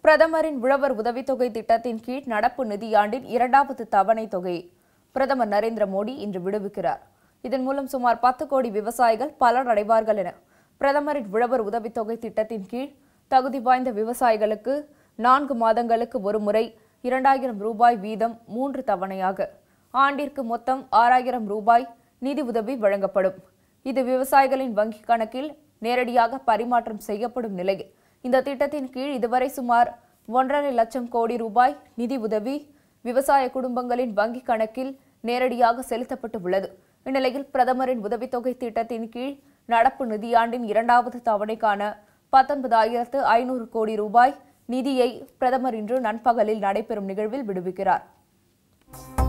பிரதமரின் உழவர் உதவித்தொகை திட்டத்தின் கீழ் நடப்பு நிதியாண்டின் இரண்டாவது தவணை தொகையை பிரதமர் நரேந்திர மோடி இன்று விடுவிக்கிறார் இதன் மூலம் சுமார் பத்து கோடி விவசாயிகள் பலனடைவார்கள் என பிரதமரின் உழவர் உதவித்தொகை திட்டத்தின் கீழ் தகுதி வாய்ந்த விவசாயிகளுக்கு நான்கு மாதங்களுக்கு ஒருமுறை இரண்டாயிரம் ரூபாய் வீதம் மூன்று தவணையாக ஆண்டிற்கு மொத்தம் ஆறாயிரம் ரூபாய் நிதி உதவி வழங்கப்படும் இது விவசாயிகளின் வங்கிக் கணக்கில் நேரடியாக பரிமாற்றம் செய்யப்படும் நிலையில் இந்த திட்டத்தின் கீழ் இதுவரை சுமார் ஒன்றரை லட்சம் கோடி ரூபாய் நிதி உதவி விவசாய குடும்பங்களின் வங்கிக் கணக்கில் நேரடியாக செலுத்தப்பட்டு உள்ளது இந்நிலையில் பிரதமரின் உதவித்தொகை திட்டத்தின் கீழ் நடப்பு நிதியாண்டின் இரண்டாவது தவணைக்கான பத்தொன்பதாயிரத்து ஐநூறு கோடி ரூபாய் நிதியை பிரதமர் இன்று நண்பகலில் நடைபெறும் நிகழ்வில் விடுவிக்கிறார்